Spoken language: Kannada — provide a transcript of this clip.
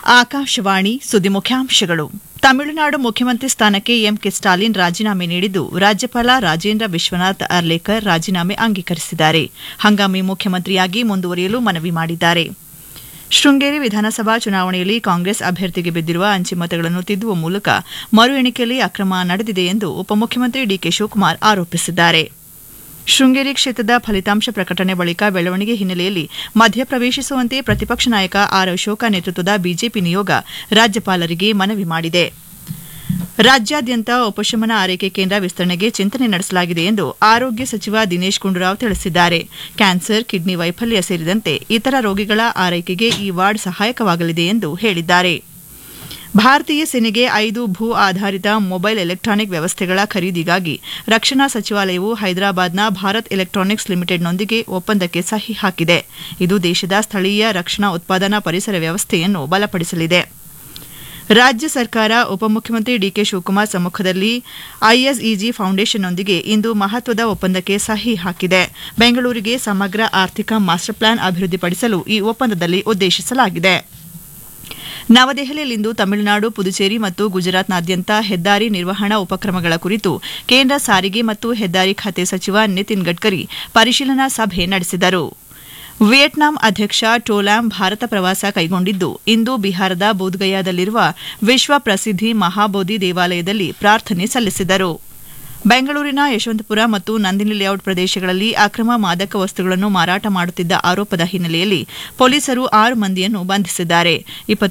ಆಕಾಶವಾಣಿ ಸುದ್ದಿ ಮುಖ್ಯಾಂಶಗಳು ತಮಿಳುನಾಡು ಮುಖ್ಯಮಂತ್ರಿ ಸ್ಥಾನಕ್ಕೆ ಎಂಕೆ ಸ್ಟಾಲಿನ್ ರಾಜೀನಾಮೆ ನೀಡಿದ್ದು ರಾಜ್ಯಪಾಲ ರಾಜೇಂದ್ರ ವಿಶ್ವನಾಥ್ ಅರ್ಲೇಕರ್ ರಾಜೀನಾಮೆ ಅಂಗೀಕರಿಸಿದ್ದಾರೆ ಹಂಗಾಮಿ ಮುಖ್ಯಮಂತ್ರಿಯಾಗಿ ಮುಂದುವರಿಯಲು ಮನವಿ ಮಾಡಿದ್ದಾರೆ ಶೃಂಗೇರಿ ವಿಧಾನಸಭಾ ಚುನಾವಣೆಯಲ್ಲಿ ಕಾಂಗ್ರೆಸ್ ಅಭ್ಯರ್ಥಿಗೆ ಬಿದ್ದಿರುವ ಅಂಚೆ ಮತಗಳನ್ನು ತಿದ್ದುವ ಮೂಲಕ ಮರು ಎಣಿಕೆಯಲ್ಲಿ ಅಕ್ರಮ ನಡೆದಿದೆ ಎಂದು ಉಪಮುಖ್ಯಮಂತ್ರಿ ಡಿಕೆ ಶಿವಕುಮಾರ್ ಆರೋಪಿಸಿದ್ದಾರೆ ಶೃಂಗೇರಿ ಕ್ಷೇತ್ರದ ಫಲಿತಾಂಶ ಪ್ರಕಟಣೆ ಬಳಿಕ ಬೆಳವಣಿಗೆ ಹಿನ್ನೆಲೆಯಲ್ಲಿ ಮಧ್ಯಪ್ರವೇಶಿಸುವಂತೆ ಪ್ರತಿಪಕ್ಷ ನಾಯಕ ಆರ್ ಅಶೋಕ ನೇತೃತ್ವದ ಬಿಜೆಪಿ ನಿಯೋಗ ರಾಜ್ಯಪಾಲರಿಗೆ ಮನವಿ ಮಾಡಿದೆ ರಾಜ್ಯಾದ್ಯಂತ ಉಪಶಮನ ಆರೈಕೆ ಕೇಂದ್ರ ವಿಸ್ತರಣೆಗೆ ಚಿಂತನೆ ನಡೆಸಲಾಗಿದೆ ಎಂದು ಆರೋಗ್ಯ ಸಚಿವ ದಿನೇಶ್ ಗುಂಡೂರಾವ್ ತಿಳಿಸಿದ್ದಾರೆ ಕ್ಯಾನ್ಸರ್ ಕಿಡ್ನಿ ವೈಫಲ್ಯ ಸೇರಿದಂತೆ ಇತರ ರೋಗಿಗಳ ಆರೈಕೆಗೆ ಈ ವಾರ್ಡ್ ಸಹಾಯಕವಾಗಲಿದೆ ಎಂದು ಹೇಳಿದ್ದಾರೆ ಭಾರತೀಯ ಸೇನೆಗೆ ಐದು ಭೂ ಆಧಾರಿತ ಮೊಬೈಲ್ ಎಲೆಕ್ಟ್ರಾನಿಕ್ ವ್ಯವಸ್ಥೆಗಳ ಖರೀದಿಗಾಗಿ ರಕ್ಷಣಾ ಸಚಿವಾಲಯವು ಹೈದರಾಬಾದ್ನ ಭಾರತ್ ಎಲೆಕ್ಟ್ರಾನಿಕ್ಸ್ ಲಿಮಿಟೆಡ್ನೊಂದಿಗೆ ಒಪ್ಪಂದಕ್ಕೆ ಸಹಿ ಹಾಕಿದೆ ಇದು ದೇಶದ ಸ್ಥಳೀಯ ರಕ್ಷಣಾ ಉತ್ಪಾದನಾ ಪರಿಸರ ವ್ಯವಸ್ಥೆಯನ್ನು ಬಲಪಡಿಸಲಿದೆ ರಾಜ್ಯ ಸರ್ಕಾರ ಉಪಮುಖ್ಯಮಂತ್ರಿ ಡಿಕೆ ಶಿವಕುಮಾರ್ ಸಮ್ಮುಖದಲ್ಲಿ ಐಎಸ್ಇಜಿ ಫೌಂಡೇಶನ್ನೊಂದಿಗೆ ಇಂದು ಮಹತ್ವದ ಒಪ್ಪಂದಕ್ಕೆ ಸಹಿ ಹಾಕಿದೆ ಬೆಂಗಳೂರಿಗೆ ಸಮಗ್ರ ಆರ್ಥಿಕ ಮಾಸ್ಟರ್ ಪ್ಲಾನ್ ಅಭಿವೃದ್ಧಿಪಡಿಸಲು ಈ ಒಪ್ಪಂದದಲ್ಲಿ ಉದ್ದೇಶಿಸಲಾಗಿದೆ ನವದೆಹಲಿಯಲ್ಲಿಂದು ತಮಿಳುನಾಡು ಪುದುಚೇರಿ ಮತ್ತು ಗುಜರಾತ್ನಾದ್ಯಂತ ಹೆದ್ದಾರಿ ನಿರ್ವಹಣಾ ಉಪಕ್ರಮಗಳ ಕುರಿತು ಕೇಂದ್ರ ಸಾರಿಗೆ ಮತ್ತು ಹೆದ್ದಾರಿ ಖಾತೆ ಸಚಿವ ನಿತಿನ್ ಗಡ್ಕರಿ ಪರಿಶೀಲನಾ ಸಭೆ ನಡೆಸಿದರು ವಿಯೆಟ್ನಾಂ ಅಧ್ಯಕ್ಷ ಟೋಲಾಮ್ ಭಾರತ ಪ್ರವಾಸ ಕೈಗೊಂಡಿದ್ದು ಇಂದು ಬಿಹಾರದ ಬೋಧ್ಗಯಾದಲ್ಲಿರುವ ವಿಶ್ವ ಪ್ರಸಿದ್ಧಿ ಮಹಾಬೋಧಿ ದೇವಾಲಯದಲ್ಲಿ ಪ್ರಾರ್ಥನೆ ಸಲ್ಲಿಸಿದರು ಬೆಂಗಳೂರಿನ ಯಶವಂತಪುರ ಮತ್ತು ನಂದಿನಿ ಲೇಔಟ್ ಪ್ರದೇಶಗಳಲ್ಲಿ ಅಕ್ರಮ ಮಾದಕ ವಸ್ತುಗಳನ್ನು ಮಾರಾಟ ಮಾಡುತ್ತಿದ್ದ ಆರೋಪದ ಹಿನ್ನೆಲೆಯಲ್ಲಿ ಪೊಲೀಸರು ಆರು ಮಂದಿಯನ್ನು ಬಂಧಿಸಿದ್ದಾರೆ